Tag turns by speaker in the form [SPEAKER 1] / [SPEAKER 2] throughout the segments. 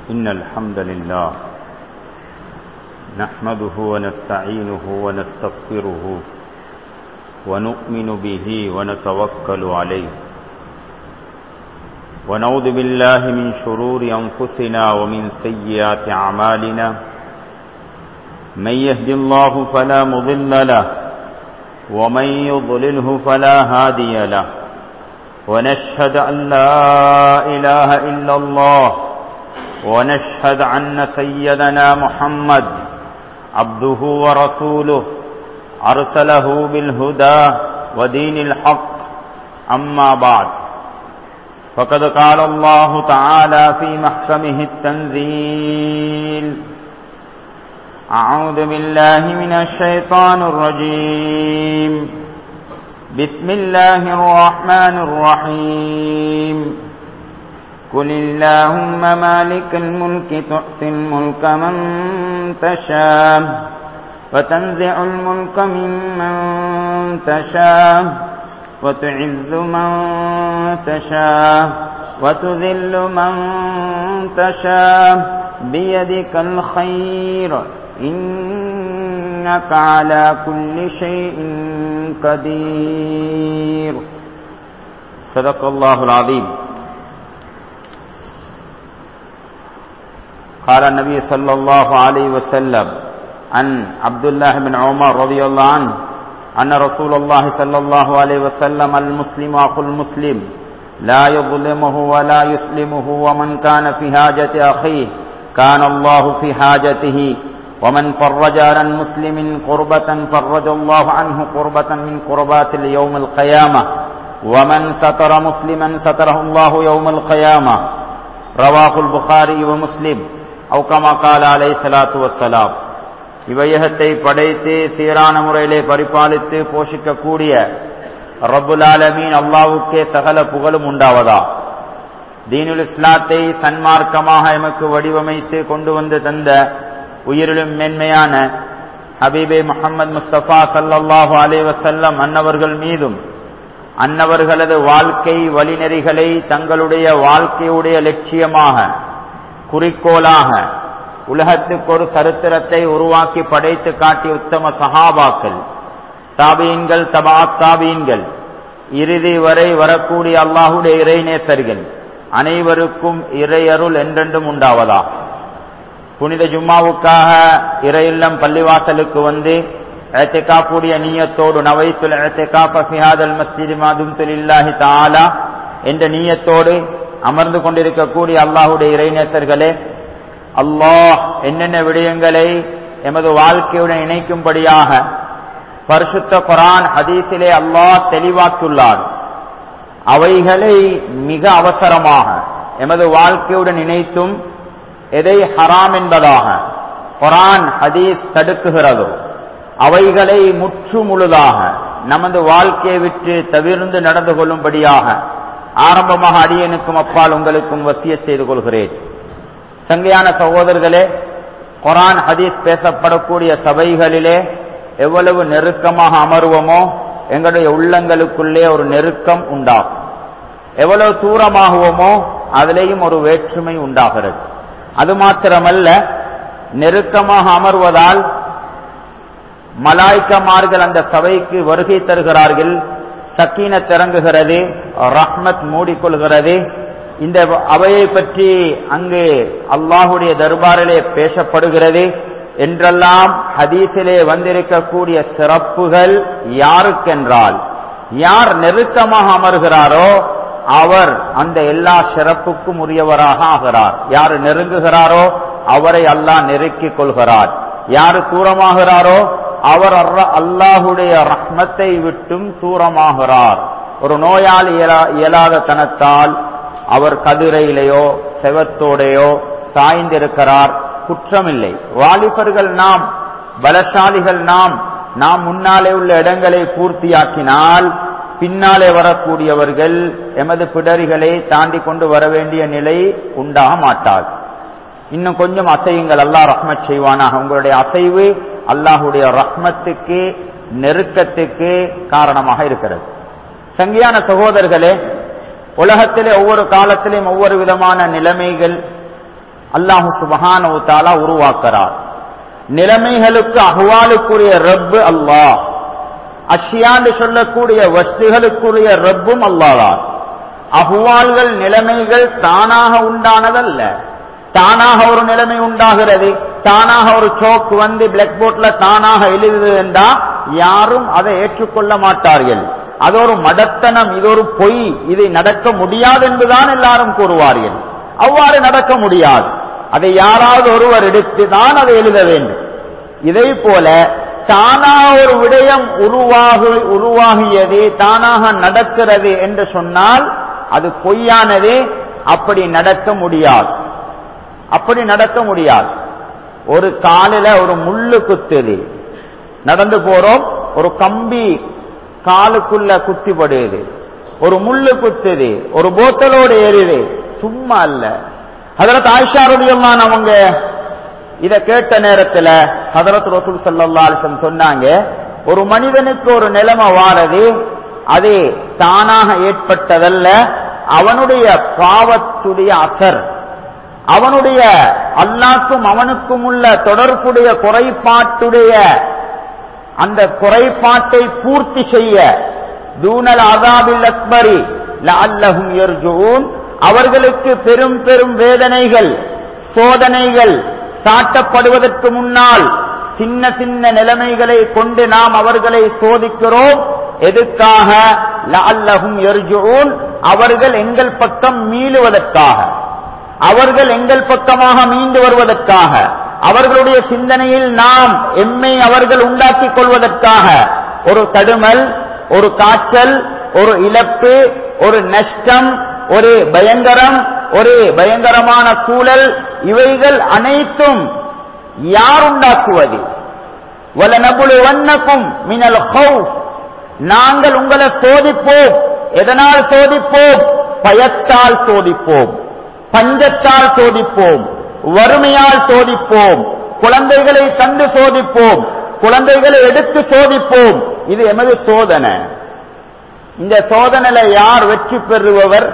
[SPEAKER 1] إن الحمد لله نحمده ونستعينه ونستغفره ونؤمن به ونتوكل عليه ونعوذ بالله من شرور أنفسنا ومن سيئات أعمالنا من يهد الله فلا مضل له ومن يضلله فلا هادي له ونشهد أن لا إله إلا الله ونشهد أن سيدنا محمد عبده ورسوله أرسله بالهدى ودين الحق أما بعد فقد قال الله تعالى في محكمه التنزيل أعوذ بالله من الشيطان الرجيم بسم الله الرحمن الرحيم قل اللهم مالك الملك تؤتي الملك من تشاء وتنزع الملك ممن تشاء وتعز من تشاء وتذل من تشاء بيدك الخير إنك على كل شيء قدير صدق الله العظيم قال النبي صلى الله عليه وسلم عن عبد الله بن عمر رضي الله عنه أن رسول الله صلى الله عليه وسلم المسلم أخو المسلم لا يظلمه ولا يسلمه ومن كان في حاجة أخيه كان الله في حاجته ومن فرج عن مسلم قربة فرج الله عنه قربة من قربات اليوم القيامة ومن ستر مسلما ستره الله يوم القيامة رواه البخاري ومسلم أو كما قال عليه الصلاة والسلام இவையகத்தை படைத்து சீரான முறையிலே பரிபாலித்து போஷிக்கக்கூடிய ரப்புல் ஆலமீன் அல்லாவுக்கே சகல புகழும் உண்டாவதா தீனுல் இஸ்லாத்தை சன்மார்க்கமாக எமக்கு வடிவமைத்து கொண்டு வந்து தந்த உயிரிலும் மேன்மையான ஹபீபே முகமது முஸ்தபா சல்லாஹு அலே வசல்லம் அன்னவர்கள் மீதும் அன்னவர்களது வாழ்க்கை வழிநெறிகளை தங்களுடைய வாழ்க்கையுடைய லட்சியமாக குறிக்கோளாக உலகத்துக்கு ஒரு சரித்திரத்தை உருவாக்கி படைத்து காட்டிய உத்தம சஹாபாக்கள் தாபீன்கள் தபா தாபீன்கள் இறுதி வரை வரக்கூடிய அல்லாஹுடைய இறைநேசர்கள் அனைவருக்கும் இறையருள் என்றென்றும் உண்டாவதா புனித ஜும்மாவுக்காக இறையில்லம் பள்ளிவாசலுக்கு வந்து ஏத்தைக்காக்கூடிய நீயத்தோடு நவைத்துல் ஏத்தைக்காப்ப ஃபிஹாதல் மஸ்ஜித் மாதும் இல்லாஹி தாலா என்ற நீயத்தோடு அமர்ந்து கொண்டிருக்கக்கூடிய அல்லாஹுடைய இறைநேசர்களே அல்லாஹ் என்னென்ன விடயங்களை எமது வாழ்க்கையுடன் இணைக்கும்படியாக பரிசுத்த குரான் ஹதீஸிலே அல்லாஹ் தெளிவாக்கியுள்ளார் அவைகளை மிக அவசரமாக எமது வாழ்க்கையுடன் இணைத்தும் எதை ஹராம் என்பதாக குரான் ஹதீஸ் தடுக்குகிறதோ அவைகளை முற்று முழுதாக நமது வாழ்க்கையை விட்டு தவிர்ந்து நடந்து கொள்ளும்படியாக ஆரம்பமாக அடியனுக்கும் அப்பால் உங்களுக்கும் வசிய செய்து கொள்கிறேன் சங்கையான சகோதரர்களே குரான் ஹதீஸ் பேசப்படக்கூடிய சபைகளிலே எவ்வளவு நெருக்கமாக அமர்வோமோ எங்களுடைய உள்ளங்களுக்குள்ளே ஒரு நெருக்கம் உண்டாகும் எவ்வளவு தூரமாகுவோமோ அதிலேயும் ஒரு வேற்றுமை உண்டாகிறது அது மாத்திரமல்ல நெருக்கமாக அமர்வதால் மலாய்க்கமார்கள் அந்த சபைக்கு வருகை தருகிறார்கள் சக்கீன திறங்குகிறது ரஹ்மத் மூடிக்கொள்கிறது இந்த அவையை பற்றி அங்கு அல்லாஹுடைய தர்பாரிலே பேசப்படுகிறது என்றெல்லாம் ஹதீஸிலே வந்திருக்கக்கூடிய சிறப்புகள் யாருக்கென்றால் யார் நெருக்கமாக அமர்கிறாரோ அவர் அந்த எல்லா சிறப்புக்கும் உரியவராக ஆகிறார் யார் நெருங்குகிறாரோ அவரை அல்லாஹ் நெருக்கிக் கொள்கிறார் யார் தூரமாகிறாரோ அவர் அல்லாஹுடைய ரஹ்மத்தை விட்டும் தூரமாகிறார் ஒரு நோயால் இயலாத தனத்தால் அவர் கதிரையிலேயோ செவத்தோடையோ சாய்ந்திருக்கிறார் குற்றமில்லை வாலிபர்கள் நாம் பலசாலிகள் நாம் நாம் முன்னாலே உள்ள இடங்களை பூர்த்தியாக்கினால் பின்னாலே வரக்கூடியவர்கள் எமது பிடரிகளை தாண்டி கொண்டு வர வேண்டிய நிலை உண்டாக மாட்டார் இன்னும் கொஞ்சம் அசையுங்கள் அல்லாஹ் ரஹ்மத் செய்வானாக உங்களுடைய அசைவு அல்லாஹுடைய ரஹ்மத்துக்கு நெருக்கத்துக்கு காரணமாக இருக்கிறது சங்கியான சகோதரர்களே உலகத்திலே ஒவ்வொரு காலத்திலும் ஒவ்வொரு விதமான நிலைமைகள் அல்லாஹு சுபஹானஹு தஆலா உருவாக்குறார் நிலைமைகளுக்கு அஹ்வாலுக்குரிய ரப்பு அல்லாஹ் அஷ்யான்னு சொல்லக்கூடிய வஸ்துகளுக்குரிய ரப்பும் அல்லாதான் அஹ்வால்கள் நிலைமைகள் தானாக உண்டானதல்ல தானாக ஒரு நிலைமை உண்டாகிறது தானாக ஒரு சோக் வந்து பிளாக் போர்ட்ல தானாக எழுதுது என்றா யாரும் அதை ஏற்றுக்கொள்ள மாட்டார்கள் அது ஒரு மடத்தனம் இது ஒரு பொய் இது நடக்க முடியாது என்றுதான் எல்லாரும் கூறுவார்கள் அவ்வாறு நடக்க முடியாது அதை யாராவது ஒருவர் எடுத்து தான் அதை எழுத வேண்டும் இதை போல தானாக ஒரு விடயம் உருவாகி உருவாகியது தானாக நடக்கிறது என்று சொன்னால் அது பொய்யானது அப்படி நடக்க முடியாது அப்படி நடக்க முடியாது ஒரு காலில ஒரு முள்ளு குத்துது நடந்து போறோம் ஒரு கம்பி காலுக்குள்ள குத்தி படுது ஒரு முள்ளு குத்துது ஒரு போத்தலோடு ஏறுது சும்மா அல்ல ஹதரத் ஆயிஷா ரலியல்லாஹு அவங்க இத கேட்ட நேரத்துல ஹதரத் ரசூல் ஸல்லல்லாஹு அலைஹி வஸல்லம் சொன்னாங்க ஒரு மனிதனுக்கு ஒரு நிலைமை வாரது அது தானாக ஏற்பட்டதல்ல அவனுடைய பாவத்துடைய அசர் அவனுடைய அல்லாக்கும் அவனுக்கும் உள்ள தொடர்புடைய குறைபாட்டுடைய அந்த குறைபாட்டை பூர்த்தி செய்ய தூனல் அதாபில் அக்பரி லஅல்லஹும் யர்ஜூன் அவர்களுக்கு பெரும் பெரும் வேதனைகள் சோதனைகள் சாட்டப்படுவதற்கு முன்னால் சின்ன சின்ன நிலைமைகளை கொண்டு நாம் அவர்களை சோதிக்கிறோம் எதுக்காக லஅல்லஹும் யர்ஜூன் அவர்கள் எங்கள் பக்கம் மீளுவதற்காக அவர்கள் எங்கள் பக்கமாக மீண்டு வருவதற்காக அவர்களுடைய சிந்தனையில் நாம் எம்மை அவர்கள் உண்டாக்கிக் கொள்வதற்காக ஒரு தடுமல் ஒரு காய்ச்சல் ஒரு இழப்பு ஒரு நஷ்டம் ஒரு பயங்கரம் ஒரு பயங்கரமான சூழல் இவைகள் அனைத்தும் யார் உண்டாக்குவது வல்லநபுலுவன்னக்கும் மினல் ஹவுஃப் நாங்கள் உங்களை சோதிப்போம் எதனால் சோதிப்போம் பயத்தால் சோதிப்போம் பஞ்சத்தால் சோதிப்போம் வறுமையால் சோதிப்போம் குழந்தைகளை தந்து சோதிப்போம் குழந்தைகளை எடுத்து சோதிப்போம் இது எமது சோதனை இந்த சோதனையில யார் வெற்றி பெறுபவர்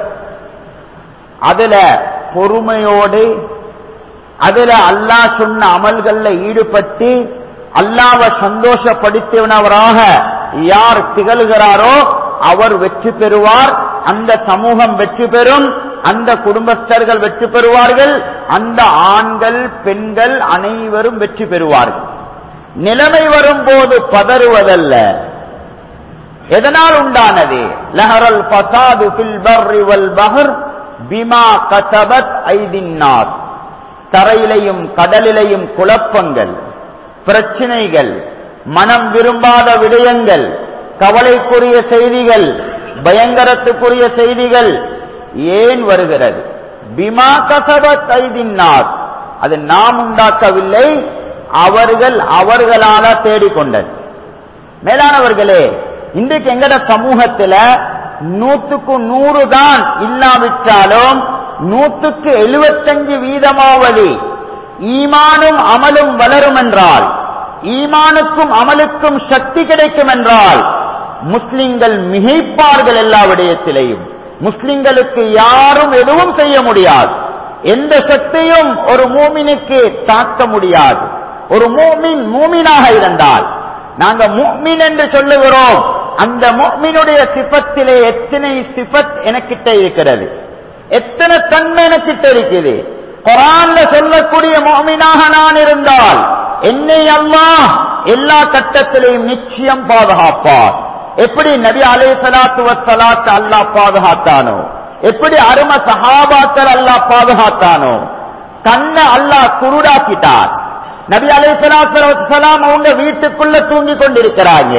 [SPEAKER 1] அதுல பொறுமையோடு அதுல அல்லாஹ் சொன்ன அமல்கள்ல ஈடுபட்டு அல்லாவை சந்தோஷப்படுத்தினவராக யார் திகழ்கிறாரோ அவர் வெற்றி பெறுவார் அந்த சமூகம் வெற்றி பெறும் அந்த குடும்பஸ்தர்கள் வெற்றி பெறுவார்கள் அந்த ஆண்கள் பெண்கள் அனைவரும் வெற்றி பெறுவார்கள் நிலைமை வரும்போது பதறுவதல்ல எதனால் உண்டானது லஹரல் பசாது ஃபில் பர்ரி வல் பஹர் பிமா கசபத் ஐதின்னார் தரையிலையும் கடலிலையும் குழப்பங்கள் பிரச்சினைகள் மனம் விரும்பாத விடயங்கள் கவலைக்குரிய செய்திகள் பயங்கரத்துக்குரிய செய்திகள் ஏன் வருகிறது பிமா கசபத் ஐதின்னார் அது நாம் உண்டாக்கவில்லை அவர்கள் அவர்களால தேடிக்கொண்டது மேலானவர்களே இன்றைக்கு எங்கட சமூகத்துல நூத்துக்கு நூறு தான் இல்லாவிட்டாலும் நூத்துக்கு எழுபத்தஞ்சு வீதமாவது ஈமானும் அமலும் வளரும் என்றால் ஈமானுக்கும் அமலுக்கும் சக்தி கிடைக்கும் என்றால் முஸ்லிம்கள் மிகைப்பார்கள் எல்லா விடயத்திலேயும் முஸ்லிம்களுக்கு யாரும் எதுவும் செய்ய முடியாது எந்த சக்தியும் ஒரு மூமினுக்கு தாக்க முடியாது ஒரு மூமின் மூமினாக இருந்தால் நாங்க முக்மின் என்று சொல்லுகிறோம் அந்த முக்மினுடைய சிபத்திலே எத்தனை சிபத் எனக்கிட்ட இருக்கிறது எத்தனை தன்மை எனக்கிட்ட இருக்குது குரான்ல சொல்லக்கூடிய முக்மினாக நான் இருந்தால் என்னை அல்லாஹ் எல்லா கட்டத்திலையும் நிச்சயம் பாதுகாப்பார் எப்படி நபி அலை சலாத்து வசலாத்து அல்லாஹ் பாதுகாத்தானோ எப்படி அரும சஹாபாக்கள் அல்லாஹ் பாதுகாத்தானோ கண்ண அல்லாஹ் குருடாக்கிட்டார் நபி அலை சலாத்து அவங்க வீட்டுக்குள்ள தூங்கி கொண்டிருக்கிறாங்க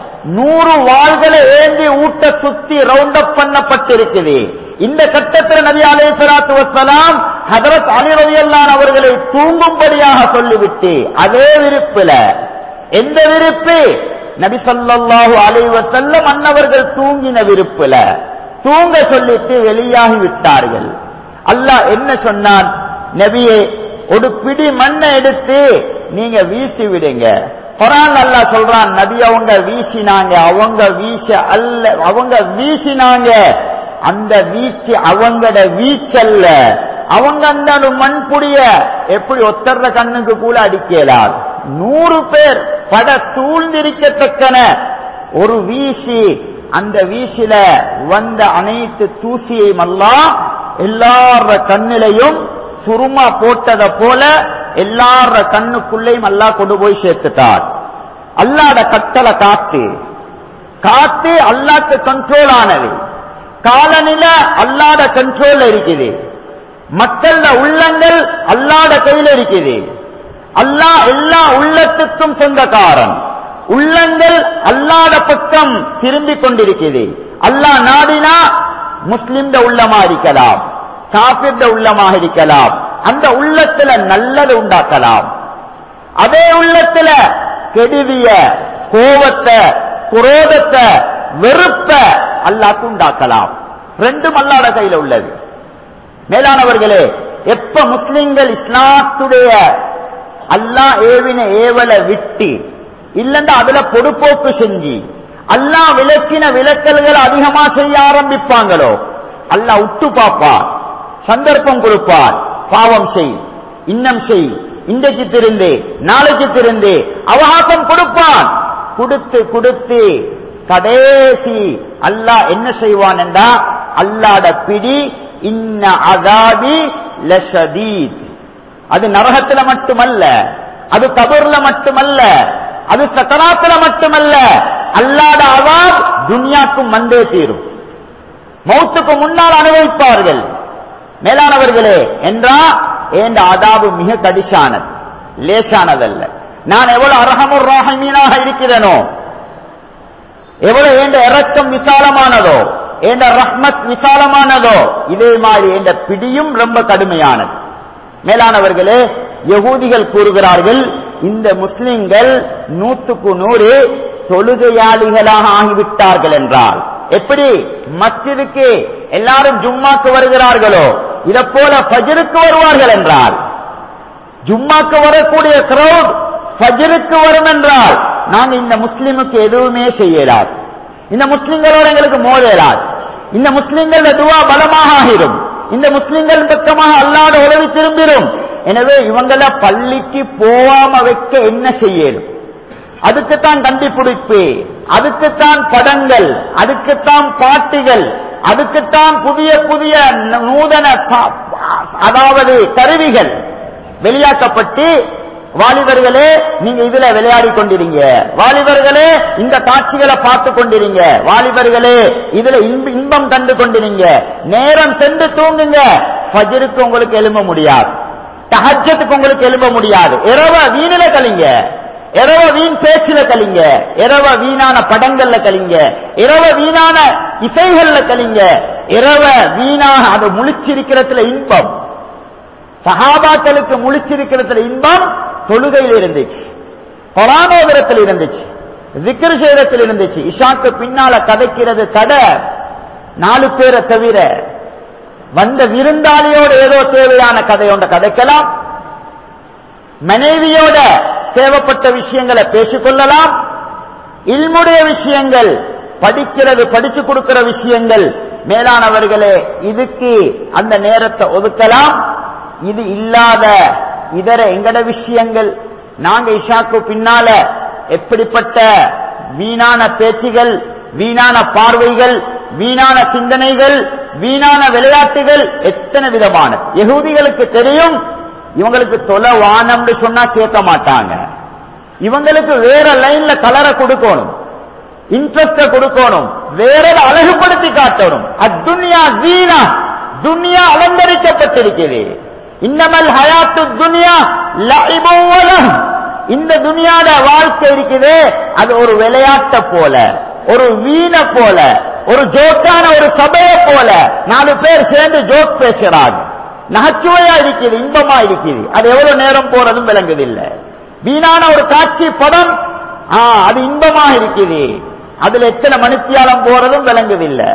[SPEAKER 1] நூறு வாள்களை ஏந்தி ஊட்ட சுத்தி ரவுண்ட் அப் பண்ணப்பட்டிருக்குது இந்த கட்டத்தில் நபி அலை சலாத்து வசலாம் ஹதரத் அலி ரவியல்லான் அவர்களை தூங்கும்படியாக சொல்லிவிட்டு அதே விருப்பில எந்த விருப்பு நபி ஸல்லல்லாஹு அலைஹி வஸல்லம் அன்னவர்கள் தூங்கின விருப்புல தூங்க சொல்லிட்டு வெளியாகி விட்டார்கள் அல்லாஹ் என்ன சொன்னான் நபியே ஒரு பிடி மண்ணை எடுத்து நீங்க வீசி விடுங்க குரான் அல்லாஹ் சொல்றான் நபி அவங்க வீசினாங்க அவங்க வீச அல்ல அவங்க வீசினாங்க அந்த வீச்சு அவங்கட வீச்சல்ல அவங்க அந்த மண்புடிய எப்படி ஒத்தர்ற கண்ணுக்கு கூட அடிக்கலார் நூறு பேர் பட சூழ்ந்திருக்கத்தக்கன ஒரு வீசி அந்த வீசில வந்த அனைத்து தூசியையும் எல்லாம் எல்லார கண்ணிலையும் சுருமா போட்டத போல எல்லார கண்ணுக்குள்ளேயும் அல்லாஹ் கொண்டு போய் சேர்த்துட்டார் அல்லாட கட்டளை காத்து காத்து அல்லாக்கு கண்ட்ரோல் ஆனது காலநில அல்லாத கண்ட்ரோல் இருக்குது மக்கள்ல உள்ளங்கள் அல்லாத கையில் இருக்குது அல்லாஹ் எல்லா உள்ளத்துக்கும் சொந்தக்காரன் உள்ளங்கள் அல்லாத பக்கம் திரும்பிக் கொண்டிருக்குது அல்லாஹ் நாடினா முஸ்லிம்ட உள்ளமா இருக்கலாம் காபிர்ட உள்ளமாக இருக்கலாம் அந்த உள்ளத்துல நல்லது உண்டாக்கலாம் அதே உள்ளத்துல கெடுதிய கோபத்தை குரோதத்தை வெறுப்ப அல்லாக்கு உண்டாக்கலாம் ரெண்டும் அல்லாத கையில உள்ளது மேலானவர்களே எப்ப முஸ்லிம்கள் இஸ்லாத்துடைய அல்லாஹ் ஏவின ஏவலை விட்டு இல்லண்டா அதுல பொடுப்போக்கு செஞ்சு அல்லாஹ் விளக்கின விளக்கல்கள் அதிகமா செய்ய ஆரம்பிப்பாங்களோ அல்லாஹ் உட்டு பார்ப்பார் சந்தர்ப்பம் கொடுப்பார் பாவம் செய் இன்னம் செய் இன்றைக்கு திருந்து நாளைக்கு திருந்து அவகாசம் கொடுப்பான் கொடுத்து கொடுத்து கடைசி அல்லாஹ் என்ன செய்வான் என்றா அல்லாட பிடி இன்ன அதாபி லஷதீத் அது நரகத்துல மட்டுமல்ல அது கபூர்ல மட்டுமல்ல அது சக்கராத்துல மட்டுமல்ல அல்லாட அவாப் துன்யாக்கும் வந்தே தீரும் மௌத்துக்கு முன்னால் அனுபவிப்பார்கள் மேலானவர்களே என்றா ஏண்ட அதாபு மிக கடிசானது லேசானதல்ல நான் எவ்வளவு அரகமுர் ராஹமீனாக இருக்கிறேனோ எவ்வளவு ஏண்ட இரக்கம் விசாலமானதோ ஏண்ட ரஹ்மத் விசாலமானதோ இதே மாதிரி என்ற பிடியும் ரொம்ப கடுமையானது மேலானவர்களே யகூதிகள் கூறுகிறார்கள் இந்த முஸ்லிம்கள் நூத்துக்கு நூறு தொழுகையாளிகளாக ஆகிவிட்டார்கள் என்றால் எப்படி மஸ்ஜிதுக்கு எல்லாரும் ஜும்மாக்கு வருகிறார்களோ இதை போல ஃபஜருக்கு வருவார்கள் என்றால் ஜும்மாக்கு வரக்கூடிய கிரௌட் ஃபஜருக்கு வரும் என்றால் நாங்க இந்த முஸ்லிமுக்கு எதுவுமே செய்யலாது இந்த முஸ்லிம்களோட எங்களுக்கு மோதலாது இந்த முஸ்லிம்கள் துவா பலமாக ஆகிடும் இந்த முஸ்லிம்கள் பக்கமாக அல்லாத உதவி திரும்பிடும் எனவே இவங்கள பள்ளிக்கு போவாம வைக்க என்ன செய்யணும் அதுக்குத்தான் கண்டிப்பிடிப்பு அதுக்குத்தான் படங்கள் அதுக்குத்தான் பாட்டுகள் அதுக்குத்தான் புதிய புதிய நூதன ப- அதாவது கருவிகள் வெளியாக்கப்பட்டு வாலிபர்களே நீங்க இதுல விளையாடி கொண்டிருங்க வாலிபர்களே இந்த காட்சிகளை பார்த்து கொண்டிருங்க வாலிபர்களே இதுல இன்ப- இன்பம் கண்டு கொண்டிருங்க நேரம் சென்று தூங்குங்க ஃபஜ்ருக்கு உங்களுக்கு எழும்ப முடியாது தஹஜத்துக்கு உங்களுக்கு எழும்ப முடியாது இரவ வீணில கலிங்க இரவ வீண் பேச்சுல கலிங்க இரவ வீணான படங்கள்ல கலிங்க இரவ வீணான இசைகள்ல கலிங்க இரவ வீணாக அது முழிச்சிருக்கிறதுல இன்பம் சஹாபாக்களுக்கு முழிச்சிருக்கிறதுல இன்பம் தொழுகையில் இருந்துச்சு கொரானோதரத்தில் இருந்துச்சு விக்கிர செய்தத்தில் இருந்துச்சு இஷாக்கு பின்னால கதைக்கிறது தடை நாலு பேரை தவிர வந்த விருந்தாளியோட ஏதோ தேவையான கதை ஒன்றை கதைக்கலாம் மனைவியோட தேவைப்பட்ட விஷயங்களை பேசிக்கொள்ளலாம் இல்முடைய விஷயங்கள் படிக்கிறது படிச்சு கொடுக்கிற விஷயங்கள் மேலானவர்களே இதுக்கு அந்த நேரத்தை ஒதுக்கலாம் இது இல்லாத இதர எங்கட விஷயங்கள் நாங்க இஷாக்கு பின்னால எப்படிப்பட்ட வீணான பேச்சுகள் வீணான பார்வைகள் வீணான சிந்தனைகள் வீணான விளையாட்டுகள் எத்தனை விதமான யகூதிகளுக்கு தெரியும் இவங்களுக்கு தொலை வானம்னு சொன்னா கேட்க மாட்டாங்க இவங்களுக்கு வேற லைன்ல கலரை கொடுக்கணும் இன்ட்ரெஸ்ட கொடுக்கணும் வேற அழகுபடுத்தி காட்டணும் அத்துன்யா வீணா துன்யா அலங்கரிக்கப்பட்டிருக்கிறது இன்னமல் ஹயாத்து துன்யா லஇபும் வலஹ். இந்த துனியாட வாழ்க்கை இருக்குது அது ஒரு விளையாட்ட போல ஒரு வீண போல ஒரு ஜோக்கான ஒரு சபையை போல நாலு பேர் சேர்ந்து ஜோக் பேசுறாங்க நகைச்சுவையா இருக்குது இன்பமா இருக்குது அது எவ்வளவு நேரம் போறதும் விளங்குதில்லை வீணான ஒரு காட்சி படம் ஆ, அது இன்பமா இருக்குது அதுல எத்தனை மணித்தியாலம் போறதும் விளங்குதில்லை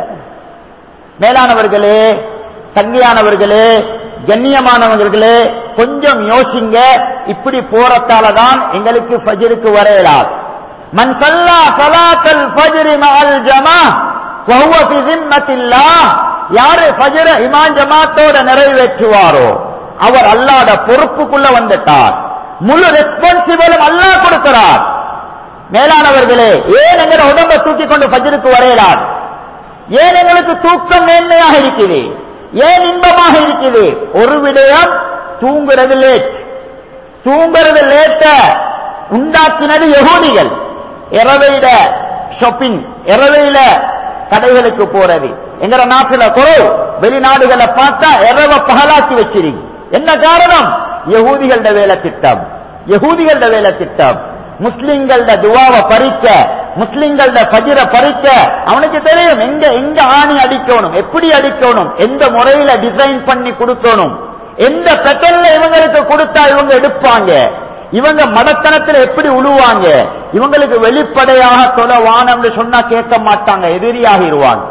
[SPEAKER 1] மேலானவர்களே தங்கையானவர்களே கண்ணியமானவர்களே கொஞ்சம் யோசிங்க இப்படி போறதால தான் எங்களுக்கு ஃபஜ்ருக்கு வரையலாது மன் சல்லா சலாத்தல் ஃபஜ்ரி மஅல் ஜமா وهو في ذمة الله யாரு ஃபஜ்ர இமாம் ஜமாத்தோட நிறைவேற்றுவாரோ அவர் அல்லாட பொறுப்புக்குள்ள வந்துட்டார் முழு ரெஸ்பான்சிபிளும் அல்லாஹ் கொடுக்கிறார் மேலானவர்களே ஏன் எங்களை உடம்ப தூக்கி கொண்டு ஃபஜ்ருக்கு வரையலார் ஏன் எங்களுக்கு தூக்கம் மேன்மையாக இருக்குது ஏன் இன்பமாக இருக்குது ஒரு விடயம் தூங்குறது லேட் தூங்குறது லேட்ட உண்டாக்கினது யகூதிகள் இரவையில ஷாப்பிங் இரவையில கடைகளுக்கு போறது எங்கட நாட்டுல குறவு வெளிநாடுகளை பார்த்தா இரவ பகலாக்கி வச்சிருக்கு என்ன காரணம் யகூதிகளோட வேலை திட்டம் யகூதிகளோட வேலை திட்டம் முஸ்லிம்களோட துவாவை பறிக்க முஸ்லிம்களோட பஜிர பறிக்க அவனுக்கு தெரியும் எங்க எங்க ஆணி அடிக்கணும் எப்படி அடிக்கணும் எந்த முறையில டிசைன் பண்ணி கொடுக்கணும் எந்த பெட்டல்ல இவங்களுக்கு கொடுத்தா இவங்க எடுப்பாங்க இவங்க மடத்தனத்துல எப்படி உழுவாங்க இவங்களுக்கு வெளிப்படையாக தொலை வானம்னு சொன்னா கேட்க மாட்டாங்க எதிரியாகிடுவாங்க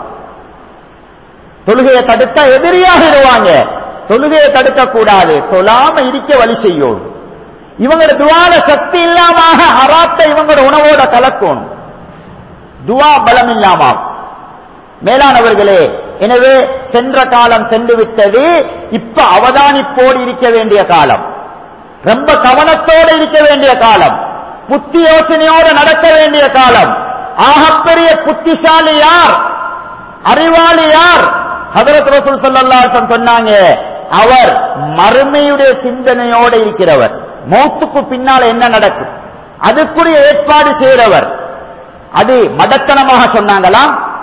[SPEAKER 1] தொழுகையை தடுத்தா எதிரியாகிடுவாங்க தொழுகையை தடுக்க கூடாது தொழாம இருக்க வழி செய்யும் இவங்களோட துவால சக்தி இல்லாம ஹராத்தை இவங்களோட உணவோட கலக்கணும் துவா பலம் இல்லாம மேலானவர்களே எனவே சென்ற காலம் சென்று விட்டது இப்ப அவதானிப்போடு இருக்க வேண்டிய காலம் ரொம்ப கவனத்தோடு இருக்க வேண்டிய காலம் புத்தி யோசனையோடு நடக்க வேண்டிய காலம் ஆகப்பெரிய புத்திசாலி யார் அறிவாளி யார் ஹதரத் ரசூல் ஸல்லல்லாஹு அலைஹி வஸல்லம் சொன்னாங்க அவர் மறுமையுடைய சிந்தனையோடு இருக்கிறவர் மௌத்துக்கு பின்னால என்ன நடக்கும் அதுக்குரிய ஏற்பாடு செய்கிறவர் அது மடத்தனமாக சொன்னாங்களா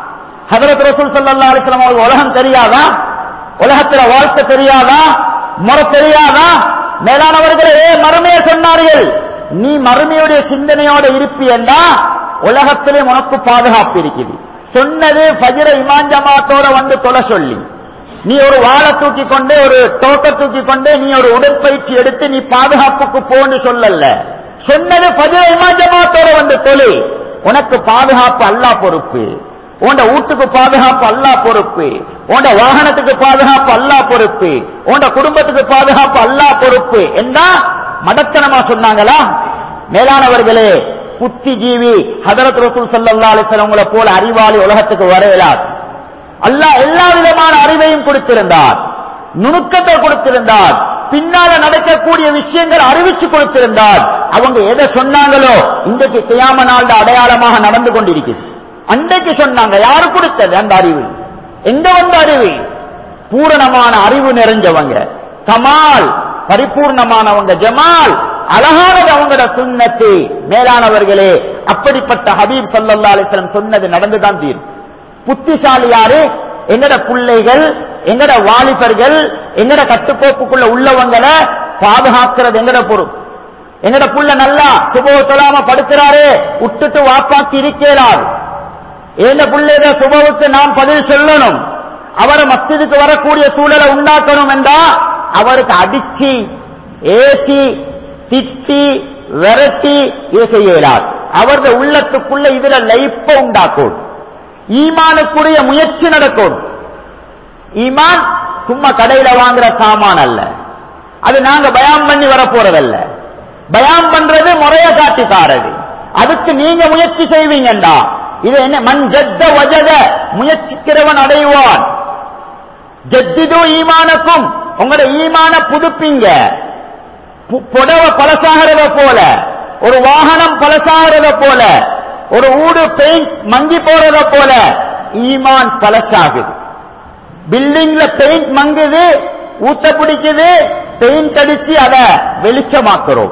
[SPEAKER 1] ஹதரத் ரசூல் ஸல்லல்லாஹு அலைஹி வஸல்லம் அவங்களுக்கு உலகம் தெரியாதா உலகத்துல வாழ்க்கை தெரியாதா முறை தெரியாதா மேலானவர்களே மறுமையை சொன்னார்கள் நீ மறுமையுடைய சிந்தனையோட இருப்பியண்டா உலகத்திலே உனக்கு பாதுகாப்பு இருக்குது சொன்னது ஃபஜ்ர இமாம் ஜமாத்தோட வந்து தொலை சொல்லி நீ ஒரு வாழை தூக்கி கொண்டு ஒரு தோக்க தூக்கி கொண்டு நீ ஒரு உடற்பயிற்சி எடுத்து நீ பாதுகாப்புக்கு போன்னு சொல்லல சொன்னது ஃபஜ்ர இமாம் ஜமாத்தோட வந்து தொலை உனக்கு பாதுகாப்பு அல்லாஹ் பொறுப்பு உண்ட வீட்டுக்கு பாதுகாப்பு அல்லாஹ் பொறுப்பு உண்ட வாகனத்துக்கு பாதுகாப்பு அல்லாஹ் பொறுப்பு உண்ட குடும்பத்துக்கு பாதுகாப்பு அல்லாஹ் பொறுப்பு என்ன மடத்தனமா சொன்னாங்களா மேலானவர்களே புத்திஜீவி ஹதரத் ரசூல் ஸல்லல்லாஹு அலைஹி வஸல்லம் உங்களை போல அறிவாளி உலகத்துக்கு வரையலார் அல்லாஹ் எல்லா விதமான அறிவையும் கொடுத்திருந்தார் நுணுக்கத்தை கொடுத்திருந்தார் பின்னால நடக்கக்கூடிய விஷயங்கள் அறிவிச்சு கொடுத்திருந்தார் அவங்க எதை சொன்னாங்களோ இன்றைக்கு கியாம நாள் அடையாளமாக நடந்து கொண்டிருக்குது அன்றைக்கு சொன்னாங்க யாரு கொடுத்தது அந்த அறிவு எங்க வந்த அறிவு பூரணமான அறிவு நிறைஞ்சவங்க கமால் பரிபூர்ணமானவங்க ஜமால் அழகானது அவங்களோட சுண்ணத்து மேலானவர்களே அப்படிப்பட்ட ஹபீப் சல்லல்லா அலிஸ்லம் சொன்னது நடந்துதான் தீரும் புத்திசாலி யாரு எங்கட பிள்ளைகள் எங்கட வாலிபர்கள் எங்கட கட்டுக்கோப்புக்குள்ள உள்ளவங்களை பாதுகாக்கிறது எங்கட பொறுப்பு எங்கட புள்ள நல்லா சுபவ தொழாம படுக்கிறாரே விட்டுட்டு வாப்பாக்கி இருக்கலார் எந்த பிள்ளைத சுபவுக்கு நாம் பதில் சொல்லணும் அவரை மஸ்ஜிதுக்கு வரக்கூடிய சூழலை உண்டாக்கணும் என்றா அவருக்கு அடிச்சு ஏசி திட்டி விரட்டி இது செய்யலார் அவரது உள்ளத்துக்குள்ள இதுல லைப்ப உண்டாக்கும் ஈமானுக்குரிய முயற்சி நடக்கும் ஈமான் சும்மா கடையில வாங்குற சாமான் அல்ல அது நாங்க பயான் பண்ணி வர போறதல்ல பயான் பண்றது முறைய காட்டி தாரது அதுக்கு நீங்க முயற்சி செய்வீங்கண்டா இது என்ன மண் ஜத்த வஜத முயற்சிக்கிறவன் அடைவான் ஜத்திது ஈமானக்கும் உங்களோட ஈமான புதுப்பிங்க பு- புடவை பழசாகிறத போல ஒரு வாகனம் பழசாகிறத போல ஒரு ஊடு பெயிண்ட் மங்கி போறத போல ஈமான் பழசாகுது பில்டிங்ல பெயிண்ட் மங்குது ஊத்த பிடிக்குது பெயிண்ட் அடிச்சு அதை வெளிச்சமாக்குறோம்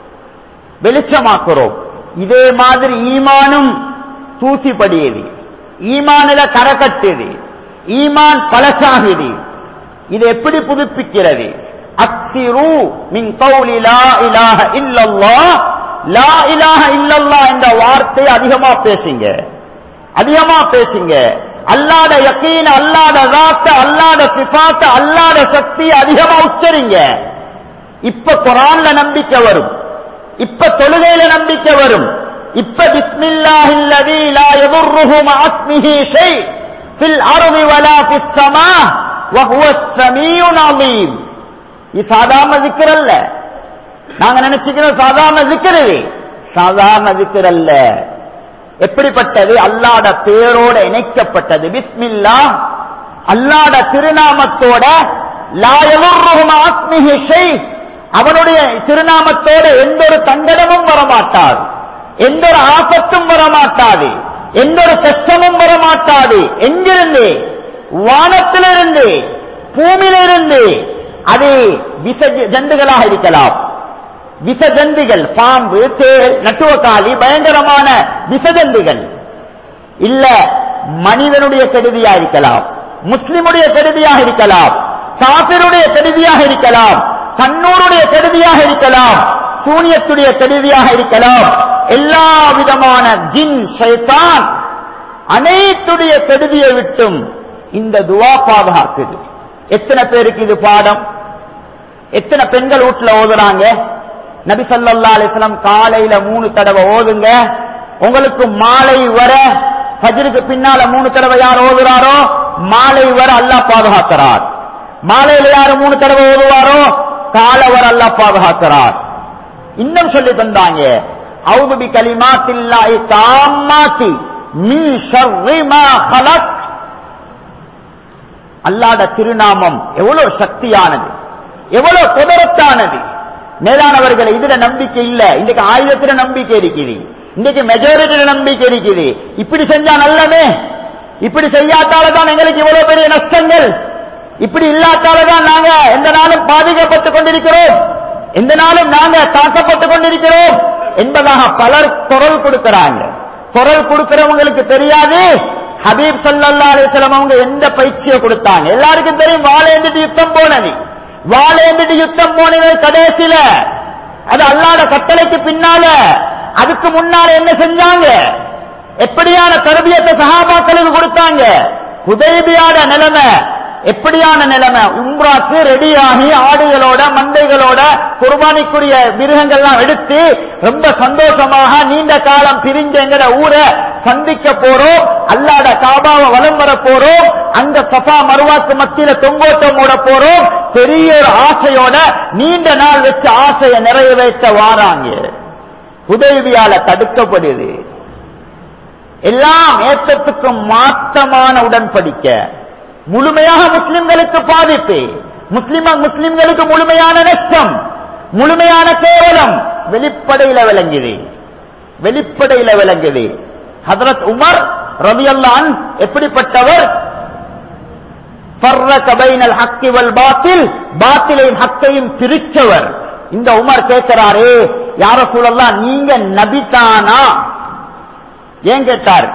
[SPEAKER 1] வெளிச்சமாக்குறோம் இதே மாதிரி ஈமானும் தூசி படியுது ஈமானில கரை கட்டுது ஈமான் பழசாகுது இது எப்படி புதுப்பிக்கிறது அக்சிரு மின் கௌலி லா இலாஹ இல்லல்லாஹ் லா இலாஹ இல்லல்லாஹ் என்ற வார்த்தை அதிகமா பேசுங்க அதிகமா பேசுங்க அல்லாத யக்கீன் அல்லாத தாத்த அல்லாத சிபாத்த அல்லாத சக்தி அதிகமா உச்சரிங்க இப்ப குரான்ல நம்பிக்கை வரும் இப்ப தொழுகையில நம்பிக்கை வரும் இப்ப பிஸ்மில்லாஹில்லதி லா யதுர்ருஹு மஅஸ்மிஹி ஷை ஃபில் அர்தி வலா ஃபிஸ் ஸமா வஹுவ ஸமீயுன் அலீம் இது சாதாரண zikr அல்ல நாங்க நினைச்சுக்கிறோம் சாதாரண zikr இது சாதாரண zikr அல்ல எப்படிப்பட்டது அல்லாட பேரோட இணைக்கப்பட்டது பிஸ்மில்லா அல்லாட திருநாமத்தோட லா யதுர்ருஹும் ஆஸ்மிஹி ஷை அவனுடைய திருநாமத்தோட எந்த ஒரு தங்கடமும் வரமாட்டாது எந்த ஒரு ஆபத்தும் வரமாட்டாது எந்த ஒரு கஷ்டமும் வரமாட்டாது எங்கிருந்து வானத்திலிருந்து பூமியிலிருந்து அது விச ஜந்துகளாக இருக்கலாம் விசஜந்துகள் பாம்பு தேள் நட்டுவக்காளி பயங்கரமான விசஜந்துகள் இல்ல மனிதனுடைய கெடுதியா இருக்கலாம் முஸ்லிமுடைய கெடுதியாக இருக்கலாம் காபிருடைய கெடுதியாக இருக்கலாம் கண்ணூருடைய கெடுதியாக இருக்கலாம் சூனியத்துடைய கெடுதியாக இருக்கலாம் எல்லா விதமான ஜின் ஷைத்தான் அனைத்துடைய கெடுதியை விட்டும் இந்த துவா பாதுகாக்குது எத்தனை பேருக்கு இது பாடம் எத்தனை பெண்கள் வீட்டுல ஓதுறாங்க நபி ஸல்லல்லாஹு அலைஹி வஸல்லம் காலையில மூணு தடவை ஓதுங்க உங்களுக்கு மாலை வர ஃபஜ்ருக்கு பின்னால மூணு தடவை யார் ஓதுறாரோ மாலை வர அல்லாஹ் பாதுகாக்கிறார் மாலையில யார் மூணு தடவை ஓதுவாரோ காலை வர அல்லாஹ் பாதுகாக்கிறார் இன்னும் சொல்லி தந்தாங்க அவுது பி கலிமாத்தில்லாஹி தாம்மாத்தி மின் ஷர்ரி மா ஹலக் அல்லாட திருநாமம் எவ்வளவு சக்தியானது எவ்வளவு குதிரத்தானது மேலானவர்களை இதுல நம்பிக்கை இல்ல இன்னைக்கு ஆயுதத்துல நம்பிக்கை இருக்குது இன்னைக்கு மெஜாரிட்டியில நம்பிக்கை இருக்குது இப்படி செஞ்சா நல்லமே இப்படி செய்யாத்தாலதான் எங்களுக்கு இவ்வளவு பெரிய நஷ்டங்கள் இப்படி இல்லாத்தாலதான் நாங்க எந்த நாளும் பாதிக்கப்பட்டுக் கொண்டிருக்கிறோம் எந்த நாளும் நாங்க தாக்கப்பட்டுக் கொண்டிருக்கிறோம் என்பதாக பலர் குரல் கொடுக்கிறாங்க குரல் கொடுக்கிறவங்களுக்கு தெரியாது ஹபீப் சல்லல்லா அலிஸ்லாம் அவங்க எந்த பயிற்சியை கொடுத்தாங்க எல்லாருக்கும் தெரியும் வாழேந்துட்டு யுத்தம் போனது வாழேந்துட்டு யுத்தம் போனது கடைசியில அது அல்லாத கட்டளைக்கு பின்னால அதுக்கு முன்னால என்ன செஞ்சாங்க எப்படியான தரபியத்தை சகாபாக்களுக்கு கொடுத்தாங்க உதவியான நிலைமை எப்படியான நிலைமை உம்ராக்கு ரெடியாகி ஆடுகளோட மந்தைகளோட குர்பானிக்குரிய மிருகங்கள்லாம் எடுத்து ரொம்ப சந்தோஷமாக நீண்ட காலம் பிரிஞ்ச எங்கட ஊரை சந்திக்க போறோம் அல்லாட காபாவை வலம் வர போறோம் அங்க சஃபா மருவாக்கு மத்தியில தொங்கோட்டம் மூட போறோம் பெரிய ஒரு ஆசையோட நீண்ட நாள் வச்ச ஆசையை நிறைவேற்ற வாராங்க உதவியால தடுக்கப்படுது எல்லாம் ஏற்றத்துக்கும் மாற்றமான உடன்படிக்க முழுமையாக முஸ்லிம்களுக்கு பாதிப்பு முஸ்லிம முஸ்லிம்களுக்கு முழுமையான நஷ்டம் முழுமையான கேவலம் வெளிப்படையில விளங்குது வெளிப்படையில விளங்குது ஹதரத் உமர் ரபியல்லான் எப்படிப்பட்டவர் ஃபர்ரக பைனல் ஹக்கி வல் பாத்தில் பாத்திலையும் ஹக்கையும் பிரிச்சவர் இந்த உமர் கேட்கிறாரே யார சூழல்லாம் நீங்க நபிதானா ஏன் கேட்டார்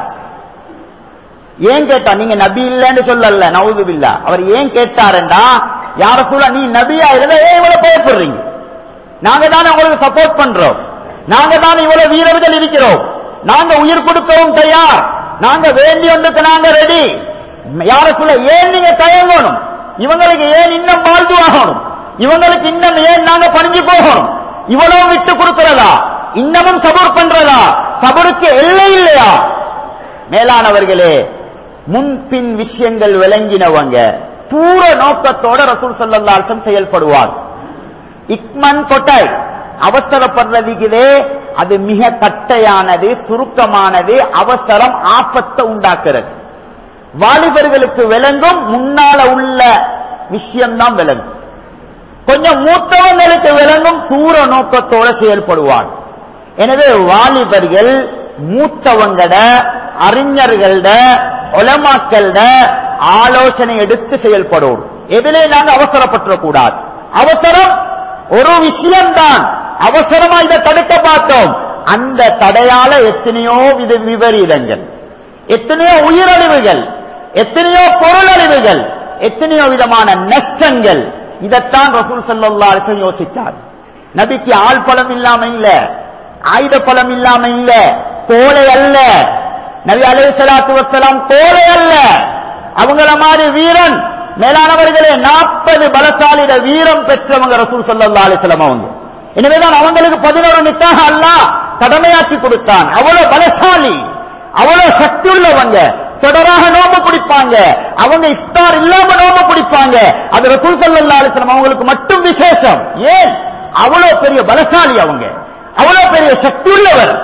[SPEAKER 1] ஏன் கேட்டா நீங்க நபி இல்லைன்னு சொல்லல நவுதுபில்லா அவர் ஏன் கேட்டாருண்டா யார சூழ நீ நபியா இருந்தா ஏன் இவ்வளவு பயப்படுறீங்க நாங்க தானே உங்களுக்கு சப்போர்ட் பண்றோம் நாங்க தானே இவ்வளவு வீரர்கள் இருக்கிறோம் நாங்க உயிர் கொடுக்கவும் தயார் நாங்க வேண்டிய ஒன்றுக்கு நாங்க ரெடி யார சொல்ல ஏன் நீங்க தயங்கணும் இவங்களுக்கு ஏன் இன்னும் வாழ்ந்து ஆகணும் இவங்களுக்கு இன்னும் ஏன் நாங்க பணிஞ்சு போகணும் இவ்வளவு விட்டு கொடுக்கிறதா இன்னமும் சபூர் பண்றதா சபருக்கு எல்லை இல்லையா மேலானவர்களே முன்பின் விஷயங்கள் விளங்கினவங்க தூர நோக்கத்தோட ரசூல் சல்லாசம் செயல்படுவார் இக்மன் கொட்டாய் அவசரப்படுறதுக்குதே அது மிக கட்டையானது சுருக்கமானது அவசரம் ஆபத்தை உண்டாக்குறது வாலிபர்களுக்கு விளங்கும் முன்னால உள்ள விஷயம்தான் விளங்கும் கொஞ்சம் மூத்தவங்களுக்கு விளங்கும் தூர நோக்கத்தோட செயல்படுவார் எனவே வாலிபர்கள் மூத்தவங்கட அறிஞர்கள்ட உலமாக்கள்ட ஆலோசனை எடுத்து செயல்படும் எதிலே நாங்க அவசரப்பட்டுறக்கூடாது அவசரம் ஒரு விஷயம்தான் அவசரமா இதை தடுக்க பார்த்தோம் அந்த தடையால எத்தனையோ வித விபரீதங்கள் எத்தனையோ உயிரழிவுகள் எத்தனையோ பொருளழிவுகள் எத்தனையோ விதமான நஷ்டங்கள் இதைத்தான் ரசூல் சல்லா அலிசன் யோசித்தார் நபிக்கு ஆள் பலம் இல்லாம இல்ல ஆயுத பலம் இல்லாம இல்ல கோலை அல்ல நபி அலை சலாத்து வசலாம் கோலை அல்ல அவங்கள மாதிரி வீரன் மேலானவர்களே நாற்பது பலசாலிட வீரம் பெற்றவங்க ரசூல் சல்லா அலிஸ்லாம் அவங்க எனவேதான் அவங்களுக்கு பதினோரு நிக்காக அல்ல கடமையாக்கி கொடுத்தான் அவ்வளவு பலசாலி அவ்வளவு சக்தி உள்ளவங்க தொடராக நோம்பு பிடிப்பாங்க அவங்க இஃப்தார் இல்லாம நோம்பு பிடிப்பாங்க அது ரசூல் சல்லா அலிஸ்லாம் அவங்களுக்கு மட்டும் விசேஷம் ஏன் அவ்வளவு பெரிய பலசாலி அவங்க அவ்வளவு பெரிய சக்தி உள்ளவர்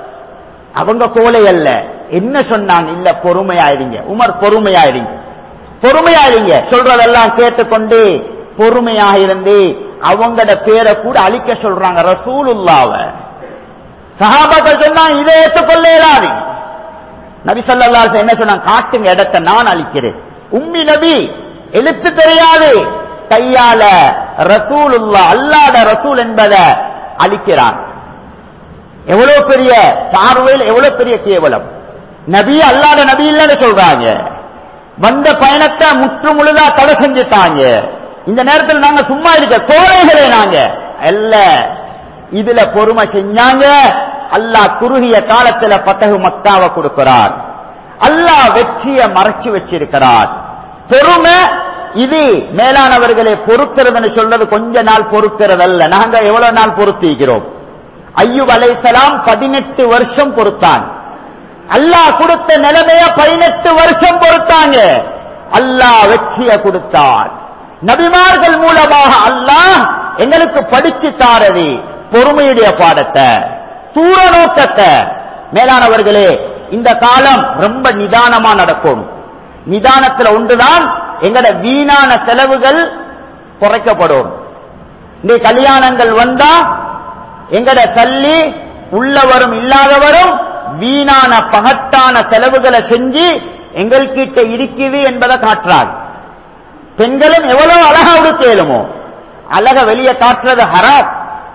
[SPEAKER 1] அவங்க கோலை அல்ல என்ன சொன்னாங்க இல்ல பொறுமையாயிருங்க உமர் பொறுமையாயிருங்க பொறுமையா இருங்க சொல்றதெல்லாம் கேட்டுக்கொண்டு பொறுமையாக இருந்து அவங்களோட பேரை கூட அழிக்க சொல்றாங்க ரசூலுல்லாவ சஹாபாக்கள் சொன்னா இதை ஏற்றுக்கொள்ள இயலாது நபி ஸல்லல்லாஹு அலைஹி வஸல்லம் என்ன சொன்னாங்க காட்டுங்க இடத்தை நான் அழிக்கிறேன் உம்மி நபி எழுத்து தெரியாது கையால ரசூலுல்லா அல்லாத ரசூல் என்பதை அழிக்கிறான் எவ்வளவு பெரிய பார்வையில் எவ்வளவு பெரிய கேவலம் நபி அல்லாத நபி இல்லைன்னு சொல்றாங்க வந்த பயணத்தை முற்று முழுதா தடை செஞ்சுட்டாங்க இந்த நேரத்தில் நாங்க சும்மா இருக்க கோழைகளே நாங்க அல்ல இதுல பொறுமை செஞ்சாங்க அல்லாஹ் குறுகிய காலத்துல பத்தகு மக்காவை கொடுக்கிறார் அல்லாஹ் வெற்றியை மறைச்சு வச்சிருக்கிறார் பொறுமை இது மேலானவர்களை பொறுக்கிறதுன்னு சொல்றது கொஞ்ச நாள் பொறுக்கிறது அல்ல நாங்க எவ்வளவு நாள் பொறுத்திருக்கிறோம் ஐயூப் அலைசலாம் பதினெட்டு வருஷம் பொறுத்தான் அல்லாஹ் கொடுத்த நிலைமைய பதினெட்டு வருஷம் பொறுத்தாங்க அல்லாஹ் வெற்றியை கொடுத்தான் நபிமார்கள் மூலமாக அல்லாஹ் எங்களுக்கு படிச்சு தாரது பொறுமையுடைய பாடத்தை தூர நோக்கத்தை மேலானவர்களே இந்த காலம் ரொம்ப நிதானமா நடக்கும் நிதானத்துல ஒன்றுதான் எங்கட வீணான செலவுகள் குறைக்கப்படும் இந்த கல்யாணங்கள் வந்தா எங்கட சல்லி உள்ளவரும் இல்லாதவரும் வீணான பகட்டான செலவுகளை செஞ்சு எங்கள்கிட்ட இருக்குது என்பதை காட்டுறாங்க பெண்களும் எவ்வளவு அழகா உடுத்தேலுமோ அழக வெளியே காட்டுறது ஹராம்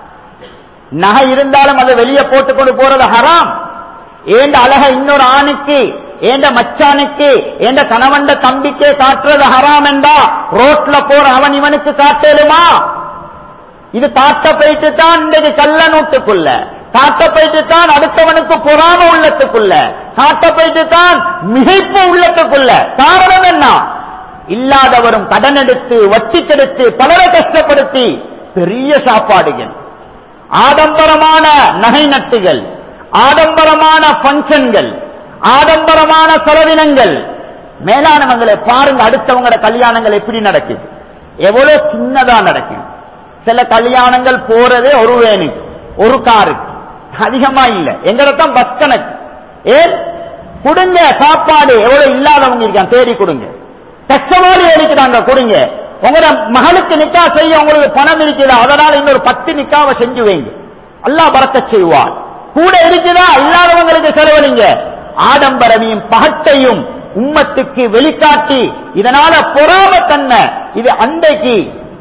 [SPEAKER 1] நகை இருந்தாலும் அதை வெளியே போட்டுக்கொண்டு போறது ஹராம் ஏண்ட அழக இன்னொரு ஆணுக்கு ஏண்ட மச்சானுக்கு ஏண்ட கணவண்ட தம்பிக்கே காட்டுறது ஹராம் என்றா ரோட்ல போற அவன் இவனுக்கு காட்டேலுமா இது காட்ட போயிட்டு தான் இன்றைக்கு கள்ள நூட்டுக்குள்ள காட்ட போயிட்டு தான் அடுத்தவனுக்கு பொறாம உள்ளத்துக்குள்ள காட்ட போயிட்டு தான் மிகைப்பு உள்ளத்துக்குள்ள காரணம் என்ன இல்லாதவரும் கடன் எடுத்து வட்டி கெடுத்து பலரை கஷ்டப்படுத்தி பெரிய சாப்பாடுகள் ஆடம்பரமான நகை நட்டுகள் ஆடம்பரமான பங்கன்கள் ஆடம்பரமான செலவினங்கள் மேலானவங்களை பாருங்க அடுத்தவங்களோட கல்யாணங்கள் எப்படி நடக்குது எவ்வளவு சின்னதா நடக்குது சில கல்யாணங்கள் போறதே ஒரு வேனுக்கு ஒரு காருக்கு அதிகமா இல்ல எங்கடத்தான் பஸ் கணக்கு ஏன் கொடுங்க சாப்பாடு எவ்வளவு இல்லாதவங்க இருக்கான் தேடி கொடுங்க கஷ்டமாடி இருக்கிறாங்க கொடுங்க உங்களோட மகளுக்கு நிக்கா செய்ய உங்களுக்கு பணம் இருக்குதா அதனால இன்னொரு பத்து நிக்காவை செஞ்சு வைங்க அல்லாஹ் பறக்க செய்வார் கூட இருக்குதா இல்லாதவங்களுக்கு செலவழிங்க ஆடம்பரமையும் பகட்டையும் உம்மத்துக்கு வெளிக்காட்டி இதனால பொறாமத்தன்மை இது அன்றைக்கு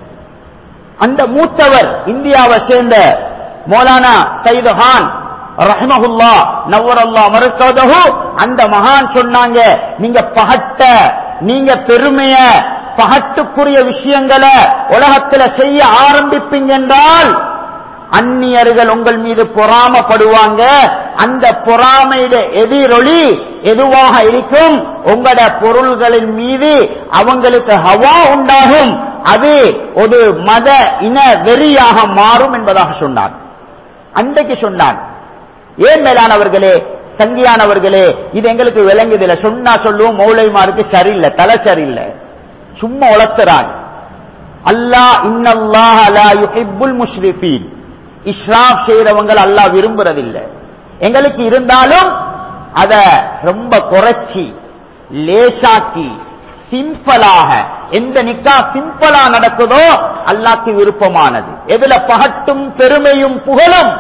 [SPEAKER 1] அந்த மூத்தவர் இந்தியாவை சேர்ந்த மௌலானா சைது ஹான் ரஹ்மஹுல்லா நவரல்லா மறுக்கதஹு அந்த மகான் சொன்னாங்க நீங்க பகட்ட நீங்க பெருமைய பகட்டுக்குரிய விஷயங்களை உலகத்துல செய்ய ஆரம்பிப்பீங்க என்றால் அந்நியர்கள் உங்கள் மீது பொறாமப்படுவாங்க அந்த பொறாமையிட எதிரொலி எதுவாக இருக்கும் உங்களோட பொருள்களின் மீது அவங்களுக்கு ஹவா உண்டாகும் அது ஒரு மத இன வெறியாக மாறும் என்பதாக சொன்னார் அன்றைக்கு சொன்னான் ஏன் மேலானவர்களே சங்கியானவர்களே இது எங்களுக்கு விளங்குதில்லை சொன்னா சொல்லுவோம் மௌலைமாருக்கு சரியில்லை தலை சரியில்லை சும்மா உளத்துறாங்க அல்லாஹ் இன்னல்லாஹ லா யுஹிப்புல் முஷ்ரிஃபீன் இஸ்ராப் செய்யறவங்க அல்லாஹ் விரும்புறதில்லை எங்களுக்கு இருந்தாலும் அத ரொம்ப குறைச்சி லேசாக்கி சிம்பிளாக எந்த நிக்கா சிம்பிளா நடக்குதோ அல்லாக்கு விருப்பமானது எதுல பகட்டும் பெருமையும் புகழும்